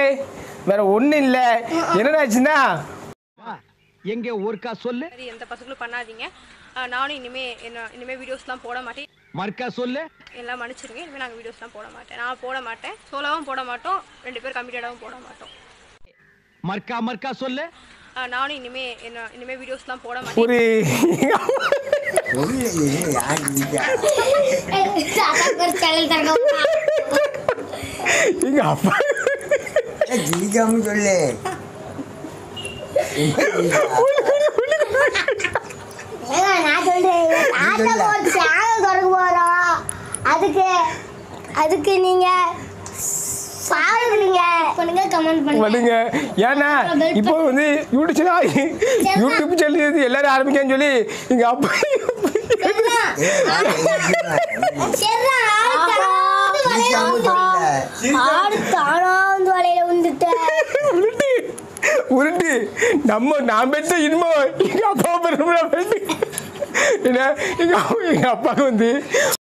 வேற ஒன்றும் இல்லை என்னடாச்சுன்னா எங்க ஒருக்கா சொல்லு மாதிரி எந்த பசங்களும் பண்ணாதீங்க ஆஹ் நானும் இனிமே என்ன இனிமே வீடியோஸ்லாம் போட மாட்டேன் மர்க்கா சொல்லு எல்லாம் மன்னிச்சிருங்க இனிமேல் நாங்கள் வீடியோஸ்லாம் போட மாட்டேன் நான் போட மாட்டேன் சோலோவும் போட மாட்டோம் ரெண்டு பேர் கம்மிட்டடாகவும் போட மாட்டோம் மர்க்கா மர்க்கா சொல்லு ஆஹ் நானும் இனிமே என்ன இனிமே வீடியோஸ்லாம் போட மாட்டேன் ஒரு எங்க அப்பா ஜிலிக்காம சொல்லு ஏங்க, நான் சொல்றேன். தாத்தா ஒரு channel திறக்க போறோம். அதுக்கு அதுக்கு நீங்க follow பண்ணுங்க பண்ணுங்க கமெண்ட் பண்ணுங்க பண்ணுங்க ஏன்னா இப்போ வந்து யூடியூப் சேனல் யூடியூப் சேனல் இது எல்லாரும் ஆரம்பிக்கான்னு சொல்லி எங்க அப்பா சரிடா, ஆடு தலையில வந்து- ஆடு தானா வந்து வலையில வந்துட்டேன் உருட்டு உருட்டு நம்ம நான் பெற்ற இனிமோ எங்க அப்பா பெருமை என்ன எங்க எங்க அப்பாவுக்கு வந்து